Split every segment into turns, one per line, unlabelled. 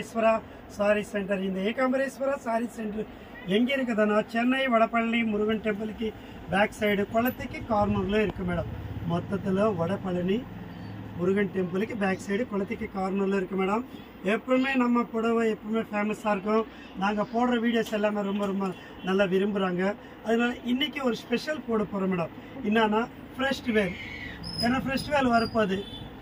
Ekambareswara sorry centre இந்த Ekambareswara sorry center எங்கே இருக்குதுன்னா சென்னை வடபழனி முருகன் டெம்பிளுக்கு பேக் சைடு குளத்துக்கு கார்னரில் இருக்கு மேடம் மொத்தத்தில் வடபழனி முருகன் டெம்பிளுக்கு பேக் சைடு குளத்துக்கு கார்னரில் இருக்குது மேடம் எப்பவுமே நம்ம புடவை எப்பவுமே ஃபேமஸாக இருக்கும் நாங்கள் போடுற வீடியோஸ் எல்லாமே ரொம்ப ரொம்ப நல்லா விரும்புகிறாங்க அதனால இன்னைக்கு ஒரு ஸ்பெஷல் போட போகிறோம் மேடம் என்னன்னா ஃபெஸ்டிவல் ஏன்னா ஃபெஸ்டிவல் வரப்போகுது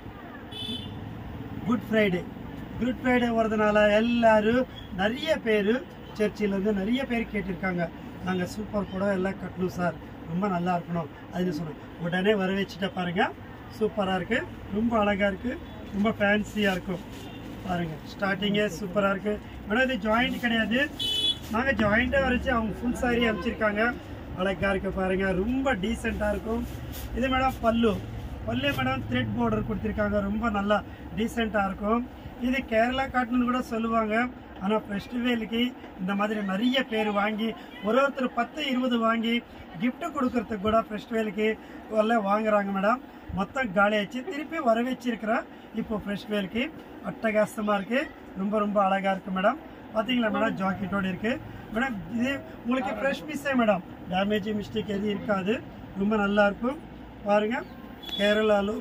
குட் ஃப்ரைடே குட் ஃப்ரைடே வரதுனால எல்லாரும் நிறைய பேர் சர்ச்சிலேருந்து நிறைய பேர் கேட்டிருக்காங்க நாங்கள் சூப்பர் புடவை எல்லாம் கட்டணும் சார் ரொம்ப நல்லா இருக்கணும் அதுன்னு சொன்னோம் உடனே வர வச்சுட்ட பாருங்க சூப்பராக இருக்கு ரொம்ப அழகாக இருக்கு ரொம்ப ஃபேன்சியாக இருக்கும் பாருங்க ஸ்டார்டிங்கே சூப்பராக இருக்கு மேடம் இது ஜாயிண்ட் கிடையாது நாங்கள் ஜாயிண்ட்டாக வரைச்சு அவங்க ஃபுல் சாரி அமைச்சிருக்காங்க அழகாக இருக்கு பாருங்க ரொம்ப டீசெண்டாக இருக்கும் இது மேடம் பல்லு பல்லு மேடம் த்ரெட் பார்டர் கொடுத்துருக்காங்க ரொம்ப நல்லா டீசெண்டாக இருக்கும் இது கேரளா காட்டணும்னு கூட சொல்லுவாங்க ஆனால் ஃபெஸ்டிவலுக்கு இந்த மாதிரி நிறைய பேர் வாங்கி ஒரு ஒருத்தர் பத்து இருபது வாங்கி gift கொடுக்கறதுக்கு கூட ஃபெஸ்டிவலுக்கு எல்லாம் வாங்குறாங்க மேடம் மொத்தம் காலி ஆச்சு திருப்பி வர வச்சிருக்கிறேன் இப்போ ஃபெஸ்டிவலுக்கு அட்டகாசமாக இருக்கு ரொம்ப ரொம்ப அழகாக இருக்கு மேடம் பார்த்தீங்களா மேடம் ஜாக்கெட்டோட இருக்கு மேடம் இது உங்களுக்கு ஃப்ரெஷ் பீஸே மேடம் டேமேஜ் மிஸ்டேக் எதுவும் இருக்காது ரொம்ப நல்லா இருக்கும் பாருங்க கேரளாலும்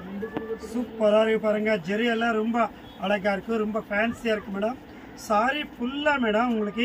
சூப்பராக இருக்கு பாருங்க ஜெரி எல்லாம் ரொம்ப அழகா இருக்கு ரொம்ப ஃபேன்சியாக இருக்கு மேடம் சாரி ஃபுல்லாக மேடம் உங்களுக்கு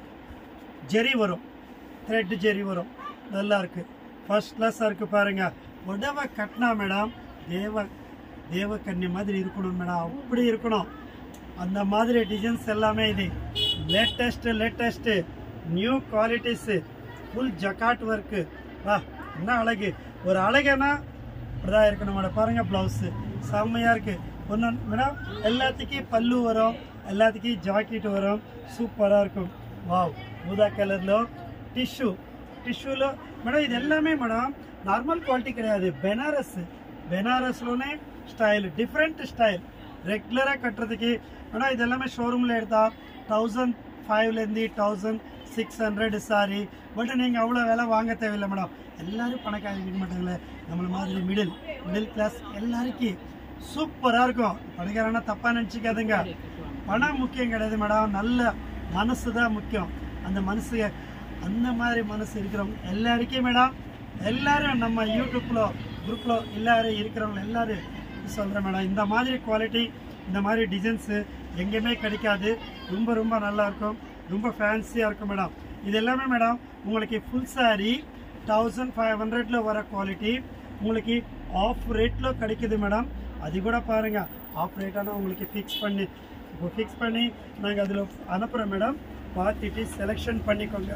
ஜெரி வரும் த்ரெட் ஜெரி வரும் நல்லா இருக்கு ஃபர்ஸ்ட் கிளாஸாக இருக்கு பாருங்க உடவை கட்டினா மேடம் தேவ தேவக்கன்னி மாதிரி இருக்கணும் மேடம் அப்படி இருக்கணும் அந்த மாதிரி டிசைன்ஸ் எல்லாமே இது latest latest new qualities full jacquard work வா என்ன அழகு ஒரு அழகுனா இப்படிதான் இருக்கணும் மேடம் பாருங்க பிளவுஸ் செம்மையா இருக்கு ஒன்று மேடம் எல்லாத்துக்கும் பல்லு வரும் எல்லாத்துக்கும் ஜாக்கெட் வரும் சூப்பராக இருக்கும் வாவ் ஊதா கலர்ல டிஷ்யூ டிஷ்யூல மேடம் இது எல்லாமே மேடம் நார்மல் குவாலிட்டி கிடையாது பெனாரஸ் பெனாரஸ்லோனே ஸ்டைல் டிஃப்ரெண்ட் ஸ்டைல் ரெகுலராக கட்டுறதுக்கு மேடம் இது எல்லாமே ஷோரூமில் எடுத்தா தௌசண்ட் ஃபைவ்லேருந்து thousand six hundred sari but நீங்கள் அவ்வளோ விலை வாங்க தேவையில்லை மேடம் எல்லாரும் பணக்காரங்க இருக்க மாட்டாங்களே நம்மள மாதிரி மிடில் மிடில் கிளாஸ் எல்லாருக்கும் சூப்பராக இருக்கும் பணக்காரனா தப்பாக நினச்சிக்காதுங்க பணம் முக்கியம் கிடையாது மேடம் நல்ல மனசு தான் முக்கியம் அந்த மனசு அந்த மாதிரி மனசு இருக்கிறவங்க எல்லாருக்கும் மேடம் எல்லாரும் நம்ம யூடியூப்ல குரூப்ல எல்லாரும் இருக்கிறவங்க எல்லாரும் சொல்கிறேன் மேடம் இந்த மாதிரி குவாலிட்டி இந்த மாதிரி டிசைன்ஸு எங்கேயுமே கிடைக்காது ரொம்ப ரொம்ப நல்லா இருக்கும் ரொம்ப ஃபேன்சியாக இருக்கும் மேடம் இது எல்லாமே மேடம் உங்களுக்கு ஃபுல் saree தௌசண்ட் ஃபைவ் ஹண்ட்ரட்ல வர குவாலிட்டி உங்களுக்கு ஆஃப் ரேட்டில் கிடைக்குது மேடம் அது கூட பாருங்க ஆஃப் ரேட்டான உங்களுக்கு ஃபிக்ஸ் பண்ணி இப்போ ஃபிக்ஸ் பண்ணி நாங்கள் அதில் அனுப்புகிறோம் மேடம் பார்த்துட்டு செலெக்ஷன் பண்ணிக்கோங்க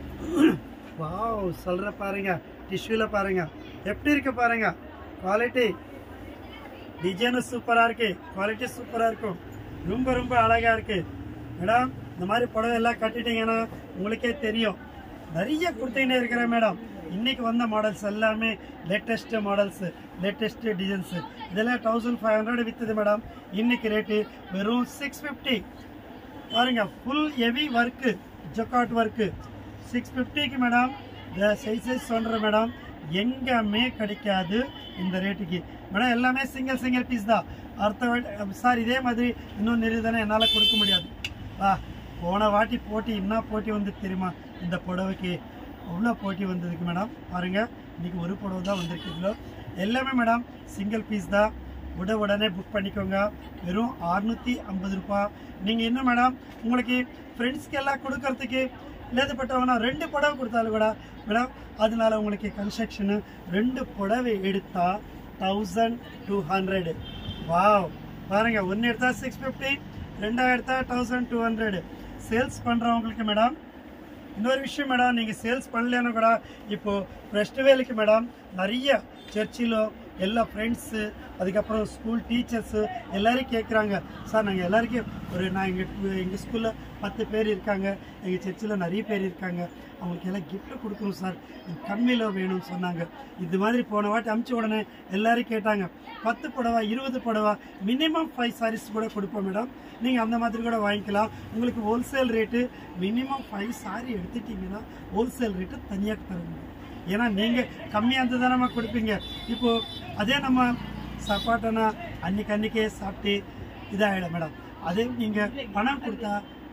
வாவ் சொல்கிற பாருங்க டிஷ்யூவில் பாருங்க எப்படி இருக்கு பாருங்க குவாலிட்டி டிசைனும் சூப்பராக இருக்கு குவாலிட்டி சூப்பராக இருக்கும் ரொம்ப ரொம்ப அழகாக இருக்கு மேடம் இந்த மாதிரி புடவை எல்லாம் கட்டிட்டீங்கன்னா உங்களுக்கே தெரியும் நிறைய கொடுத்துக்கிட்டே இருக்கிறேன் மேடம் இன்னைக்கு வந்த மாடல்ஸ் எல்லாமே லேட்டஸ்ட் மாடல்ஸ் லேட்டஸ்ட் டிசைன்ஸ் இதெல்லாம் தௌசண்ட் ஃபைவ் ஹண்ட்ரட் விற்றுது மேடம் இன்னைக்கு ரேட்டு வெறும் சிக்ஸ் ஃபிஃப்டி பாருங்க full heavy work jacquard work six ஃபிஃப்டிக்கு மேடம் இந்த சைஸஸ் சொல்கிறேன் மேடம் எங்கேயுமே கிடைக்காது இந்த ரேட்டுக்கு மேடம் எல்லாமே சிங்கிள் சிங்கிள் பீஸ் தான் அடுத்த சார் இதே மாதிரி இன்னும் நிறைய தானே என்னால் கொடுக்க முடியாது வா போன வாட்டி போட்டி என்ன போட்டி வந்து தெரியுமா இந்த புடவைக்கு அவ்வளோ போட்டி வந்ததுக்கு மேடம் பாருங்க இன்னைக்கு ஒரு புடவை தான் வந்திருக்குங்களோ எல்லாமே மேடம் சிங்கிள் பீஸ் தான் உட உடனே புக் பண்ணிக்கோங்க வெறும் அறுநூத்தி ஐம்பது ரூபாய் நீங்கள் இன்னும் மேடம் உங்களுக்கு ஃப்ரெண்ட்ஸ்க்கு எல்லாம் கொடுக்கறதுக்கு இல்லாதப்பட்டவனா ரெண்டு புடவை கொடுத்தாலும் கூட மேடம் அதனால உங்களுக்கு கன்ஸ்ட்ரக்ஷனு ரெண்டு புடவை எடுத்தா தௌசண்ட் டூ ஹண்ட்ரடு வாவ் பாருங்க ஒன்று எடுத்தா சிக்ஸ் ஃபிஃப்டி ரெண்டாக எடுத்தா தௌசண்ட் டூ ஹண்ட்ரடு சேல்ஸ் பண்ணுறவங்களுக்கு மேடம் இன்னொரு விஷயம் மேடம் நீங்கள் சேல்ஸ் பண்ணலன்னு கூட இப்போ ஃபெஸ்டிவலுக்கு மேடம் நிறைய சர்ச்சிலோ எல்லா ஃப்ரெண்ட்ஸு அதுக்கப்புறம் ஸ்கூல் டீச்சர்ஸு எல்லாரும் கேட்குறாங்க சார் நாங்கள் எல்லாருக்கும் ஒரு நான் எங்கள் எங்கள் ஸ்கூலில் பத்து பேர் இருக்காங்க எங்கள் சர்ச்சில் நிறைய பேர் இருக்காங்க அவங்களுக்கு எல்லாம் gift கொடுக்கணும் சார் கம்மியில் வேணும்னு சொன்னாங்க இது மாதிரி போன வாட்டி அமுச்ச உடனே எல்லாரும் கேட்டாங்க பத்து புடவா இருபது புடவா மினிமம் ஃபைவ் சாரீஸ் கூட கொடுப்போம் மேடம் நீங்கள் அந்த மாதிரி கூட வாங்கிக்கலாம் உங்களுக்கு wholesale rate minimum five sari எடுத்துட்டீங்கன்னா ஹோல்சேல் ரேட்டு தனியாக தருங்க ஏன்னா நீங்கள் கம்மியாக இருந்து தான் நம்ம கொடுப்பீங்க இப்போ அதே நம்ம சாப்பாட்டனா அன்னைக்கு அன்னைக்கே சாப்பிட்டு இதாகிடும் மேடம் அதே நீங்கள் பணம் கொடுத்தா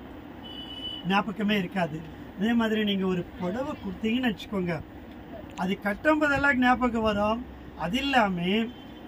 ஞாபகமே இருக்காது அதே மாதிரி நீங்கள் ஒரு புடவை கொடுத்தீங்கன்னு வச்சுக்கோங்க அது கட்டும் போதெல்லாம் ஞாபகம் வரும் அது இல்லாமல்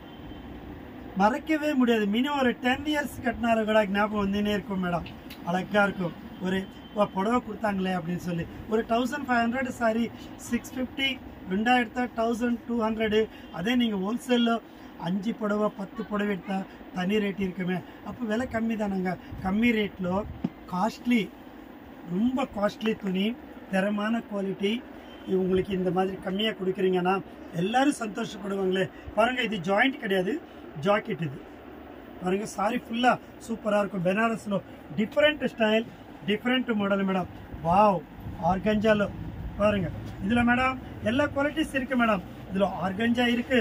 மறக்கவே முடியாது மினிமம் ஒரு டென் இயர்ஸ் கட்டினாலும் கூட ஞாபகம் வந்துனே இருக்கும் மேடம் அழகா இருக்கும் ஒரு ஒரு புடவை கொடுத்தாங்களே அப்படின்னு சொல்லி ஒரு thousand five hundred sari six fifty ரெண்டாயிரத்தா தௌசண்ட் டூ ஹண்ட்ரடு அதே நீங்கள் ஹோல்சேலில் அஞ்சு புடவை பத்து புடவை எடுத்தால் தனி ரேட் இருக்குமே அப்போ விலை கம்மி தானங்க கம்மி ரேட்டில் காஸ்ட்லி ரொம்ப காஸ்ட்லி துணி தரமான குவாலிட்டி உங்களுக்கு இந்த மாதிரி கம்மியாக கொடுக்குறீங்கன்னா எல்லாரும் சந்தோஷப்படுவாங்களே பாருங்க இது ஜாயிண்ட் கிடையாது ஜாக்கெட் இது பாருங்க சாரி ஃபுல்லாக சூப்பராக இருக்கும் பெனாரஸில் different style different model madam wow ஆர்கஞ்சாலோ பாருங்க இதில் மேடம் எல்லா குவாலிட்டிஸ் இருக்கு மேடம் இதில் ஆர்கஞ்சா இருக்கு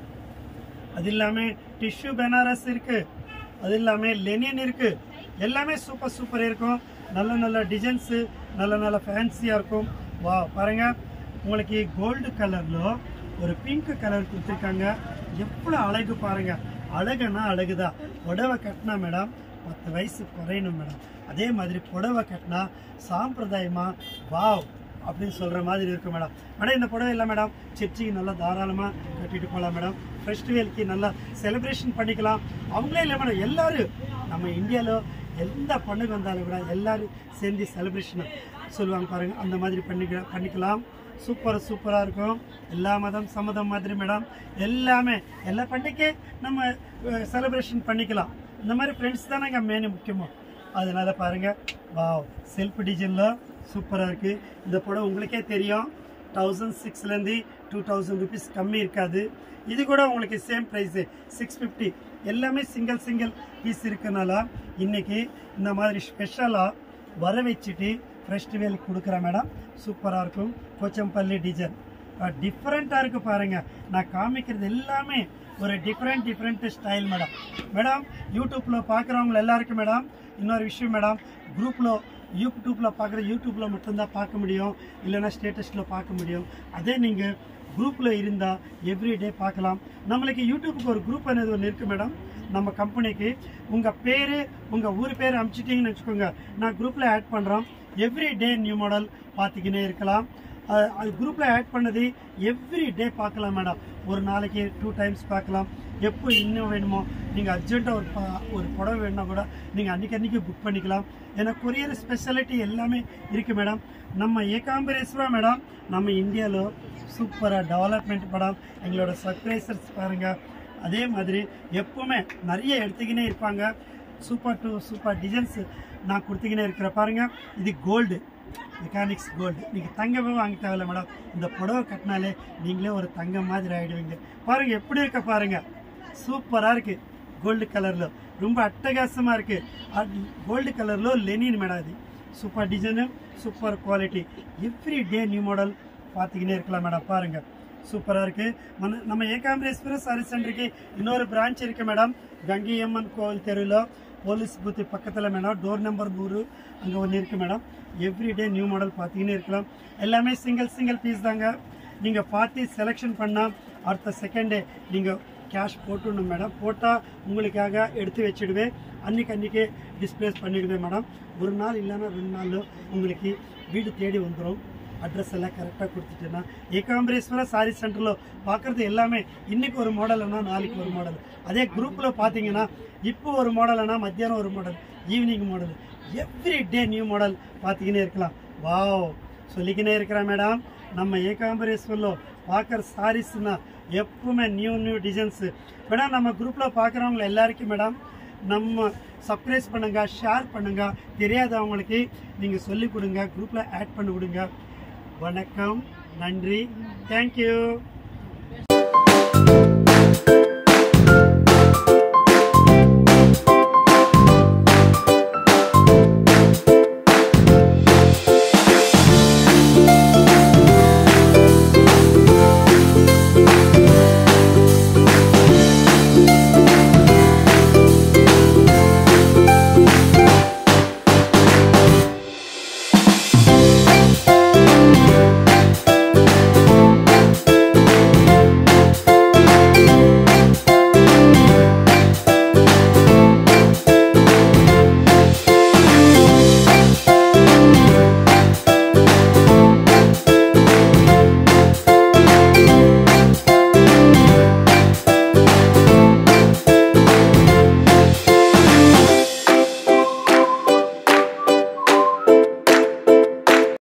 அது இல்லாம டிஷ்யூ பெனாரஸ் இருக்கு அது இல்லாம லெனின் இருக்கு எல்லாமே சூப்பர் சூப்பர் இருக்கும் நல்ல நல்ல டிசைன்ஸ் நல்ல நல்ல ஃபேன்சியா இருக்கும் வா பாருங்க உங்களுக்கு கோல்டு கலர்ல ஒரு பிங்க் கலர் கொடுத்துருக்காங்க எவ்வளோ அழகு பாருங்க அழகுனா அழகுதான் புடவை கட்டினா மேடம் பத்து வயசு குறையணும் மேடம் அதே மாதிரி புடவை கட்டினா சாம்பிரதாயமா வாவ் அப்படின்னு சொல்ற மாதிரி இருக்கும் மேடம் மேடம் இந்த புடவை இல்லை மேடம் சர்ச்சுக்கு நல்லா தாராளமா கட்டிட்டு போகலாம் மேடம் ஃபெஸ்டிவலுக்கு நல்லா செலிப்ரேஷன் பண்ணிக்கலாம் அவங்களே இல்லை மேடம் எல்லாரும் நம்ம இந்தியாவில் எந்த பண்டிகை வந்தாலும் கூட எல்லாரும் சேர்ந்து செலிப்ரேஷன் சொல்லுவாங்க பாருங்க அந்த மாதிரி பண்ணிக்க பண்ணிக்கலாம் சூப்பர் சூப்பராக இருக்கும் எல்லா மதம் சம்மதம் மாதிரி மேடம் எல்லாமே எல்லா பண்டிகை நம்ம செலிப்ரேஷன் பண்ணிக்கலாம் இந்த மாதிரி ஃப்ரெண்ட்ஸ் தானேங்க மெயின் முக்கியமாக அதனால பாருங்க வாவ் செல்ஃப் டிசைனில் சூப்பராக இருக்குது இந்த புடவை உங்களுக்கே தெரியும் தௌசண்ட் சிக்ஸ்லேருந்து டூ தௌசண்ட் ருபீஸ் கம்மி இருக்காது இது கூட உங்களுக்கு சேம் ப்ரைஸு சிக்ஸ் ஃபிஃப்டி எல்லாமே சிங்கிள் சிங்கிள் பீஸ் இருக்கனால இன்னைக்கு இந்த மாதிரி ஸ்பெஷலாக வர வச்சுட்டு ஃபெஸ்டிவல் கொடுக்குறேன் மேடம் சூப்பராக இருக்கும் கொச்சம்பள்ளி டிசைன் டிஃப்ரெண்ட்டாக இருக்கு பாருங்க நான் காமிக்கிறது எல்லாமே ஒரு different different style madam madam யூடியூப்பில் பார்க்குறவங்க எல்லாருக்கும் மேடம் இன்னொரு விஷயம் மேடம் குரூப்பில் யூடியூப்பில் பார்க்குற யூடியூப்பில் மட்டும்தான் பார்க்க முடியும் இல்லைன்னா ஸ்டேட்டஸில் பார்க்க முடியும் அதே நீங்கள் குரூப்பில் இருந்தால் எவ்ரிடே பார்க்கலாம் நம்மளுக்கு யூடியூப்புக்கு ஒரு குரூப் అనేది ஒன்று இருக்குது மேடம் நம்ம கம்பெனிக்கு உங்கள் பேர் உங்கள் ஊர் பேர் அனுப்பிச்சிட்டிங்கன்னு வச்சுக்கோங்க நான் குரூப்பில் ஆட் பண்ணுறோம் எவ்ரி டே நியூ மாடல் பார்த்துக்கினே இருக்கலாம் அஹ் அது குரூப்பில் ஆட் பண்ணது எவ்ரி டே பார்க்கலாம் மேடம் ஒரு நாளைக்கு டூ டைம்ஸ் பார்க்கலாம் எப்போ இன்னும் வேணுமோ நீங்கள் அர்ஜென்ட்டாக ஒரு ப- ஒரு புடவை வேணும்னா கூட நீங்கள் அன்றைக்கி அன்றைக்கி புக் பண்ணிக்கலாம் ஏன்னா கொரியர் ஸ்பெஷாலிட்டி எல்லாமே இருக்குது மேடம் நம்ம ஏகாம்பரேஸ்வரா மேடம் நம்ம இந்தியாவில் சூப்பராக டெவலப்மெண்ட் மேடம் எங்களோட சர்ப்ரைசர்ஸ் பாருங்கள் அதே மாதிரி எப்பவுமே நிறைய எடுத்துக்கினே இருப்பாங்க சூப்பர் டு சூப்பர் டிசைன்ஸ் நான் கொடுத்துக்கினே இருக்கிற பாருங்க இது கோல்டு மெக்கானிக்ஸ் கோல்டு நீங்கள் தங்கமே வாங்க தேவையில்ல மேடம் இந்த புடவை கட்டினாலே நீங்களே ஒரு தங்கம் மாதிரி ஆயிடுவீங்க பாருங்க எப்படி இருக்க பாருங்க சூப்பராக இருக்கு கோல்டு கலரில் ரொம்ப அட்டகாசமாக இருக்கு கோல்டு கலரில் லெனின் மேடம் இது super design super quality every day new model பார்த்துக்கினே இருக்கலாம் மேடம் பாருங்க சூப்பராக இருக்கு மன நம்ம ஏகாம்பரேஸ்வர சாரி சென்டருக்கு இன்னொரு பிரான்ச் இருக்கு மேடம் கங்கை அம்மன் கோவில் தெருவில் போலீஸ் பூத்து பக்கத்தில் மேடம் டோர் நம்பர் நூறு அங்கே ஒன்று இருக்கு madam every day new model பார்த்தீங்கன்னே இருக்கலாம் எல்லாமே சிங்கிள் சிங்கிள் பீஸ் தாங்க நீங்கள் பார்த்து செலெக்ஷன் பண்ணால் அடுத்த செகண்ட் டே நீங்கள் கேஷ் போட்டுடணும் மேடம் போட்டால் உங்களுக்காக எடுத்து வச்சிடுவேன் அன்னைக்கு அன்றைக்கே டிஸ்பிளேஸ் பண்ணிடுவேன் மேடம் ஒரு நாள் இல்லைன்னா ரெண்டு நாள் உங்களுக்கு வீடு தேடி வந்துடும் அட்ரஸ் எல்லாம் கரெக்டாக கொடுத்துட்டேன்னா ஏகாம்பரேஸ்வர சாரி சென்டரில் பார்க்குறது எல்லாமே இன்னைக்கு ஒரு மாடல்னா நாளைக்கு ஒரு மாடல் அதே குரூப்பில் பார்த்தீங்கன்னா இப்போ ஒரு மாடல்னா மத்தியானம் ஒரு model evening model every day new model பார்த்துக்கினே இருக்கலாம் வாவ் சொல்லிக்கினே இருக்கிறேன் மேடம் நம்ம ஏகாம்பரேஸ்வரில் பார்க்குற சாரீஸ்னா எப்பவுமே நியூ நியூ டிசைன்ஸு மேடம் நம்ம குரூப்பில் பார்க்குறவங்க எல்லாருக்கும் மேடம் நம்ம சப்ஸ்கிரைப் பண்ணுங்க ஷேர் பண்ணுங்க தெரியாதவங்களுக்கு நீங்கள் சொல்லிக் கொடுங்க குரூப்பில் ஆட் பண்ணி விடுங்க வணக்கம் நன்றி தேங்க்யூ